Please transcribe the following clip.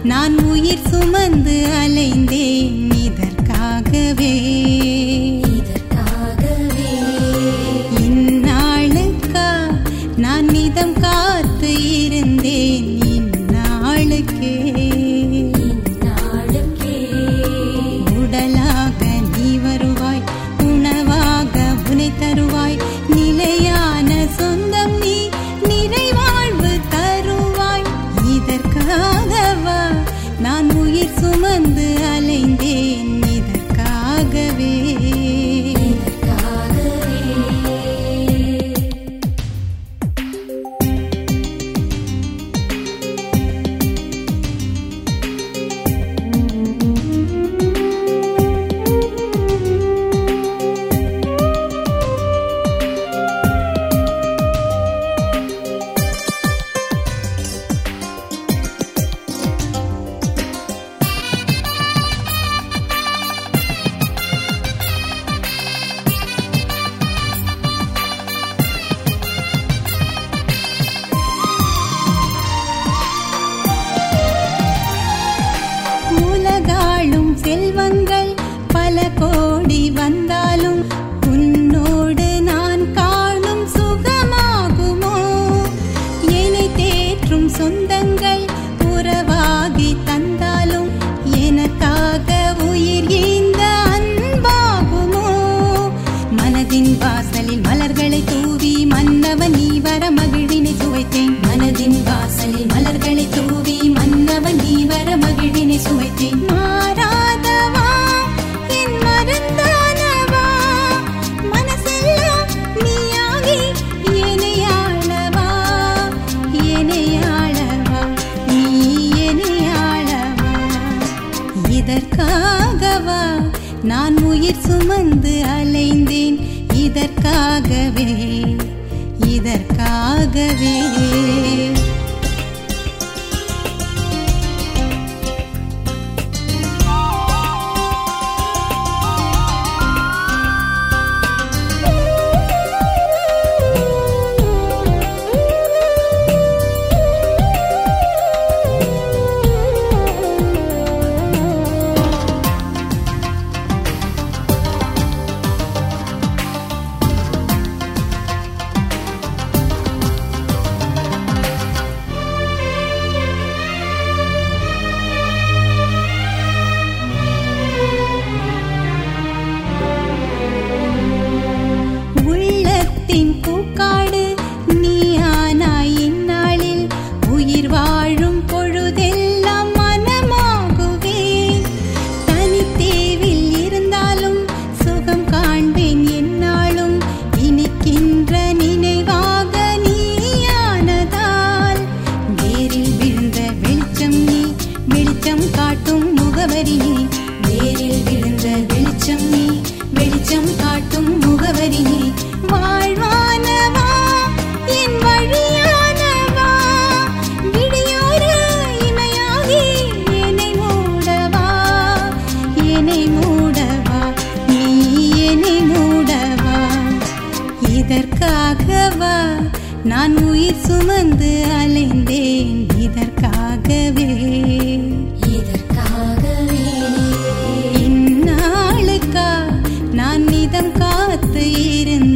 நான் உயிர் சுமந்து அலைந்தேன் இதற்காகவே இதற்காகவே இந்நாளுக்கா நான் நிதம் காத்து இருந்தேன் இந்நாளுக்கே இந்நாளுக்கே உடலாக நீ வருவாய் உணவாக உனை தருவாய் நிலையான சொந்தம் நீ நிறைவாழ்வு தருவாய் இதற்காகவா நான் உயிர் சுமந்து அலைந்தேன் இதற்காகவே இதற்காகவே உலகாளும் செல்வங்கள் பல கோடி வந்தாலும் உன்னோடு நான் காணும் சுகமாகுமோ என்னை தேற்றும் சொந்தங்கள் உறவாகி தந்தாலும் எனக்காக உயிர் ஈந்த அன்பாகுமோ மனதின் வாசலில் மலர்களை தூவி மன்னவன் நீ வர மகிழ்வினை சுவைத்தேன் மனதின் வாசலில் மலர்களை தூவி மன்னவன் நீ வர மகிழ்வினை சுவைத்தேன் மாறாதவா என் மருந்தானவா மனசெல்லாம் நீயாகி என்னை ஆளவா என்னை ஆளவா நீ என்னை ஆளவா இதற்காகவா நான் உயிர் சுமந்து அலைந்தேன் இதற்காகவே இதற்காகவே உள்ளத்தின் பூக்காடு நீயானாய் இந்நாளில் உயிர் வாழும் பொழுதெல்லாம் மனமாகுவேன் தனித்தேவில் இருந்தாலும் சுகம் காண்பேன் எந்நாளும் இனிக்கின்ற நினைவாக நீயானதால் வேரில் விழுந்த வெளிச்சம் நீ வெளிச்சம் காட்டும் முகவரி நீ வேரில் விழுந்த வெளிச்சம் நீ வெளிச்சம் காட்டும் முகவரி நீ வாழ்வானவா என் வழியானவா விடியோர இமையாகி என்னை மூடவா என்னை மூடவா நீ என்னை மூடவா இதற்காகவா நான் உயிர் சுமந்து அலைந்தேன் இதற்காகவே இதற்காகவே இந்நாளுக்கா நான் நிதம் காத்து இருந்தேன்